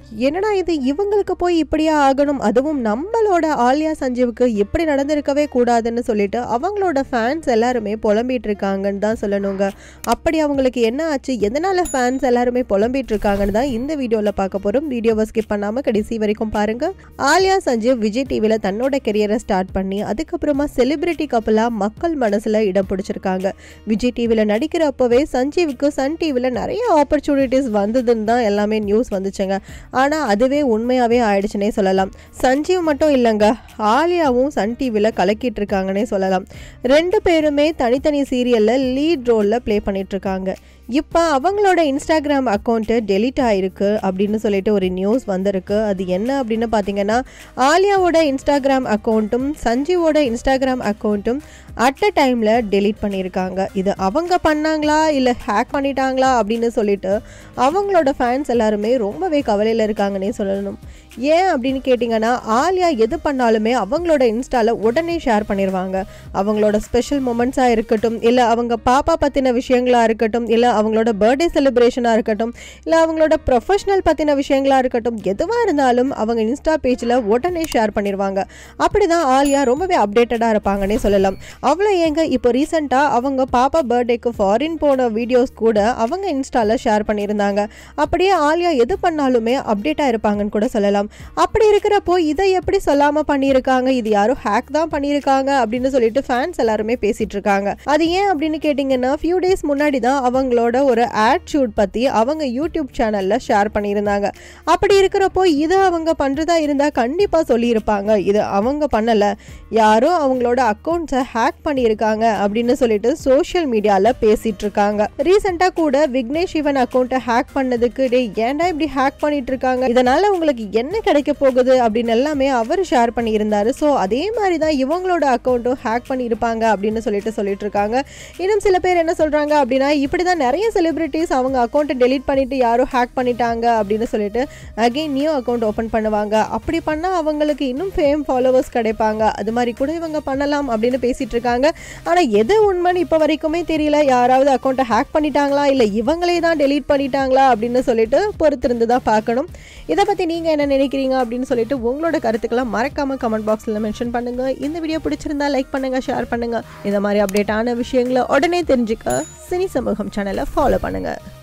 என்னடா இது இவங்களுக்கு போய் இப்படியா ஆகணும் அதுவும் நம்மளோட ஆலியா சஞ்சீவுக்கு இப்படி நடந்திருக்கவே கூடாதுன்னு சொல்லிட்டு அவங்களோட ஃபேன்ஸ் எல்லாருமே புலம்பிட்டு இருக்காங்கன்னு தான் சொல்லணுங்க அப்படி அவங்களுக்கு என்ன ஆச்சு எதனால ஃபேன்ஸ் எல்லாருமே புலம்பிட்டு இருக்காங்கன்னு தான் இந்த வீடியோவில் பார்க்க போகிறோம் வீடியோவை ஸ்கிப் பண்ணாமல் கடைசி வரைக்கும் பாருங்க ஆலியா சஞ்சீவ் விஜய் டிவியில் தன்னோட கெரியரை ஸ்டார்ட் பண்ணி அதுக்கப்புறமா செலிபிரிட்டி கப்பலாக மக்கள் மனசில் இடம் பிடிச்சிருக்காங்க விஜய் டிவியில் நடிக்கிறப்பவே சஞ்சீவுக்கு சன் டிவியில் நிறைய ஆப்பர்ச்சுனிட்டிஸ் வந்ததுன்னு தான் எல்லாமே நியூஸ் வந்துச்சுங்க ஆனால் அதுவே உண்மையாகவே ஆயிடுச்சுன்னே சொல்லலாம் சஞ்சீவ் மட்டும் இல்லைங்க ஆலியாவும் சன் டிவியில் கலக்கிட்டு இருக்காங்கன்னே சொல்லலாம் ரெண்டு பேருமே தனித்தனி சீரியலில் லீட் ரோலில் ப்ளே பண்ணிட்டு இருக்காங்க இப்போ அவங்களோட இன்ஸ்டாகிராம் அக்கௌண்ட்டு டெலீட் ஆயிருக்கு அப்படின்னு சொல்லிட்டு ஒரு நியூஸ் வந்திருக்கு அது என்ன அப்படின்னு பார்த்தீங்கன்னா ஆலியாவோட இன்ஸ்டாகிராம் அக்கௌண்ட்டும் சஞ்சீவோட இன்ஸ்டாகிராம் அக்கௌண்ட்டும் அட் அ டைமில் டெலீட் பண்ணியிருக்காங்க இது அவங்க பண்ணாங்களா இல்லை ஹேக் பண்ணிட்டாங்களா அப்படின்னு சொல்லிட்டு அவங்களோட ஃபேன்ஸ் எல்லாருமே ரொம்பவே கவலையில் இருக்காங்கன்னே சொல்லணும் ஏன் அப்படின்னு கேட்டிங்கன்னா ஆலியா எது பண்ணாலுமே அவங்களோட இன்ஸ்டாவில் உடனே ஷேர் பண்ணிடுவாங்க அவங்களோட ஸ்பெஷல் மூமெண்ட்ஸாக இருக்கட்டும் இல்லை அவங்க பாப்பா பற்றின விஷயங்களாக இருக்கட்டும் இல்லை அவங்களோட பர்த்டே செலிப்ரேஷனாக இருக்கட்டும் இல்லை அவங்களோட ப்ரொஃபஷனல் பற்றின விஷயங்களாக இருக்கட்டும் எதுவாக இருந்தாலும் அவங்க இன்ஸ்டா பேஜில் உடனே ஷேர் பண்ணிடுவாங்க அப்படி தான் ஆலியா ரொம்பவே அப்டேட்டடாக இருப்பாங்கன்னே சொல்லலாம் அவ்வளோ ஏங்க இப்போ ரீசெண்டாக அவங்க பாப்பா பர்த்டேக்கு ஃபாரின் போன வீடியோஸ் கூட அவங்க இன்ஸ்டாவில் ஷேர் பண்ணியிருந்தாங்க அப்படியே ஆலியா எது பண்ணாலுமே அப்டேட்டாக இருப்பாங்கன்னு கூட சொல்லலாம் அப்படி இருக்கிறப்போ இதை எப்படி சொல்லாமல் பண்ணியிருக்காங்க இது யாரும் ஹேக் தான் பண்ணியிருக்காங்க அப்படின்னு சொல்லிட்டு ஃபேன்ஸ் எல்லாருமே பேசிட்டு இருக்காங்க அது ஏன் அப்படின்னு கேட்டிங்கன்னா ஃபியூ டேஸ் முன்னாடி தான் அவங்களோட ஒரு ஆட் ஷூட் பற்றி அவங்க யூடியூப் சேனலில் ஷேர் பண்ணியிருந்தாங்க அப்படி இருக்கிறப்போ இதை அவங்க பண்ணுறதா இருந்தால் கண்டிப்பாக சொல்லியிருப்பாங்க இது அவங்க பண்ணலை யாரோ அவங்களோட அக்கௌண்ட்ஸை ஹேக் பண்ணியிருக்காங்க அப்படின்னு சொல்லிட்டு சோஷியல் மீடியாவில் பேசிட்டு இருக்காங்க ரீசெண்டாக கூட விக்னேஷ் சிவன் அக்கௌண்ட்டை ஹேக் பண்ணதுக்கு டே ஏன்டா இப்படி ஹேக் பண்ணிட்டு இருக்காங்க இதனால உங்களுக்கு என்ன கிடைக்க போகுது அப்படின்னு எல்லாமே அவர் ஷேர் பண்ணியிருந்தாரு ஸோ அதே மாதிரி தான் இவங்களோட அக்கௌண்ட்டும் ஹேக் பண்ணியிருப்பாங்க அப்படின்னு சொல்லிட்டு சொல்லிட்டு இருக்காங்க இன்னும் சில பேர் என்ன சொல்கிறாங்க அப்படின்னா இப்படி தான் நிறைய செலிபிரிட்டிஸ் அவங்க அக்கௌண்ட்டை டெலீட் பண்ணிட்டு யாரோ ஹேக் பண்ணிட்டாங்க அப்படின்னு சொல்லிட்டு அகைன் நியூ அக்கௌண்ட் ஓப்பன் பண்ணுவாங்க அப்படி பண்ணால் அவங்களுக்கு இன்னும் ஃபேம் ஃபாலோவர்ஸ் கிடைப்பாங்க அது மாதிரி கூட இவங்க பண்ணலாம் அப்படின்னு பேசிட்டு இருக்காங்க ஆனால் எது உண்மைன்னு இப்போ வரைக்குமே தெரியல யாராவது அக்கௌண்ட்டை ஹேக் பண்ணிட்டாங்களா இல்லை இவங்களே தான் டெலீட் பண்ணிட்டாங்களா அப்படின்னு சொல்லிட்டு பொறுத்திருந்து தான் பார்க்கணும் இதை பற்றி நீங்கள் என்ன நினைக்கிறீங்க அப்படின்னு சொல்லிட்டு உங்களோட கருத்துக்கெல்லாம் மறக்காமல் கமெண்ட் பாக்ஸில் மென்ஷன் பண்ணுங்கள் இந்த வீடியோ பிடிச்சிருந்தா லைக் பண்ணுங்கள் ஷேர் பண்ணுங்கள் இந்த மாதிரி அப்டேட்டான விஷயங்களை உடனே தெரிஞ்சுக்க சினி சமூகம் சேனலை ஃபாலோ பண்ணுங்கள்